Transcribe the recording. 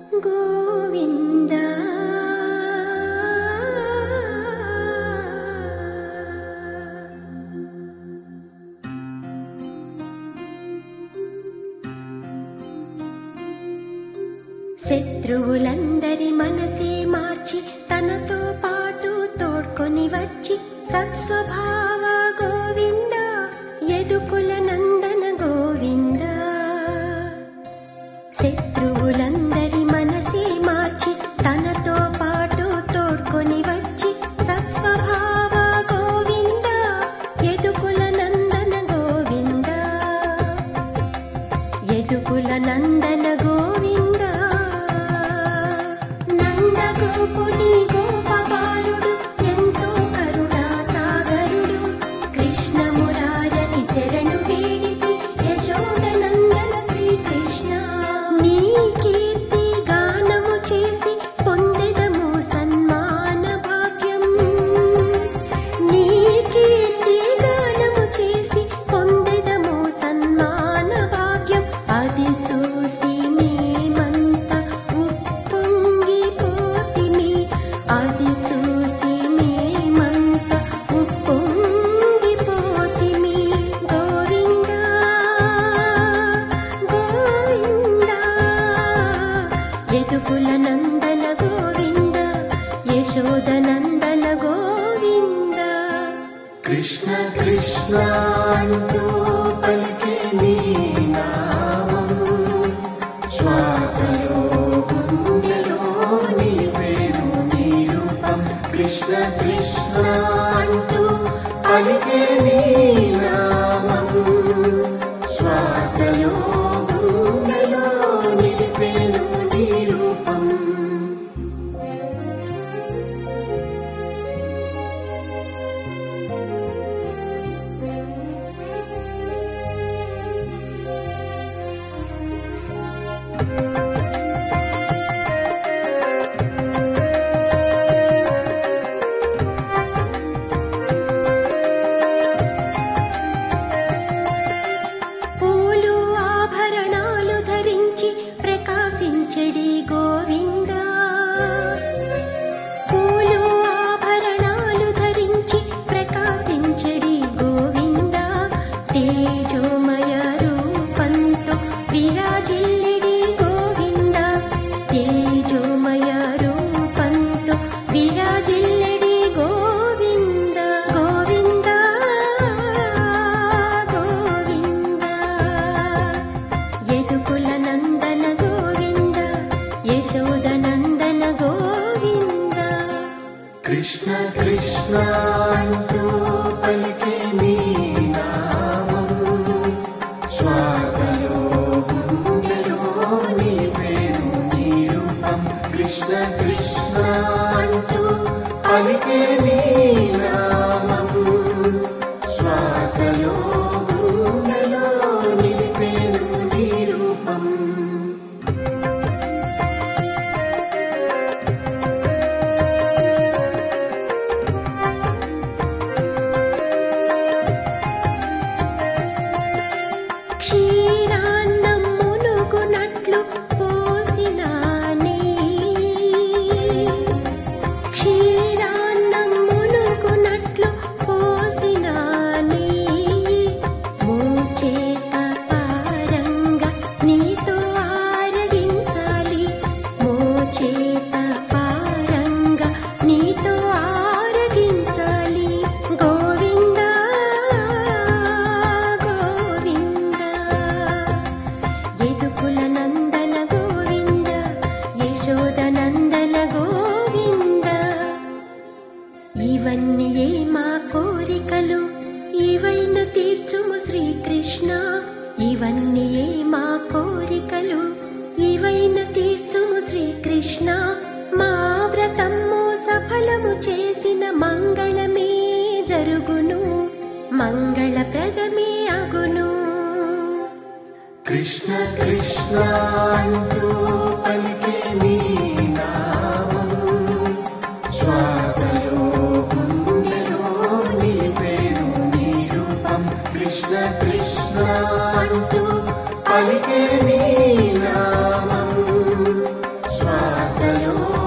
గోవింద శత్రువులందరి మనసే మార్చి తనతో పాటు తోడ్కొని వచ్చి సత్స్వభావ గోవింద యదుకుల నందన గోవింద శత్రువులందరి మనసే మార్చి తనతో పాటు తోడ్కొని వచ్చి సత్స్వభావ గోవింద యదుకుల నందన గోవింద యదుకుల నందన గోవింద నందగోపుని గోపబాలుడు ఎంతో కరుణా సాగరుడు కృష్ణమురారని శరణు వేడితి యశోద నందన శ్రీకృష్ణ నీ కీర్తి గానము చేసి పొందెదము సన్మాన భాగ్యం నీ కీర్తి గానము చేసి పొందెదము సన్మాన భాగ్యం అది చూసి మేమంతా ఉప్పొంగిపోతిమి అది చూసి మేమంతా ఉప్పొంగిపోతిమి గోవింద గోవింద యదుకుల నందన గోవింద యశోద నందన గోవింద కృష్ణ కృష్ణ అంటూ పలికే నీ నామం శ్వాసలో గుండెలో నిలిపేను నీ రూపం కృష్ణ కృష్ణ అంటూ పలికే నీ నామం శ్వాసలో గుండెలో నిలిపేను నీ రూపం పూలు ఆభరణాలు ధరించి ప్రకాశించడి గోవింద పూలు ఆభరణాలు ధరించి ప్రకాశించడి గోవింద తేజోమయ రూపంతో విరాజిల్లిడి గోవింద తేజోమయ రూపంతో విరాజిల్లిడి గోవింద గోవింద గోవింద యదుకుల నందన గోవింద యశోద నందన గోవింద కృష్ణ కృష్ణ అంటూ పలికే నీ నామం శ్వాసలో గుండెలో నిలిపేను నీ రూపం కృష్ణ కృష్ణ అంటూ పలికే నీ నామం శ్వాసలో గుండెలో నిలిపేను నీ రూపం క్షీరాన్నం మునుగునట్లు పోసిన క్షీరాన్నం మునుగునట్లు పోసిన మూచేత పారంగా నీతో ఆరగించాలి మోచేత పారంగా నీతో ఆరగించాలి గోవింద గోవింద యదుకుల నందన గోవింద యశోద నందన గోవింద ఇవన్నీ ఏ మా కోరికలు ఇవైన తీర్చుము శ్రీకృష్ణ ఇవన్నీ ఏ మా కోరికలు ఇవైన తీర్చుము శ్రీకృష్ణ మా వ్రతము సఫలము చేసిన మంగళమే జరుగును మంగళప్రదమే అగును కృష్ణ కృష్ణ అంటూ పలికే నీ నామం శ్వాసలో గుండెలో నిలిపేను నీ రూపం కృష్ణ కృష్ణ అంటూ పలికే నీ నామం శ్వాసలో శ్వాసలో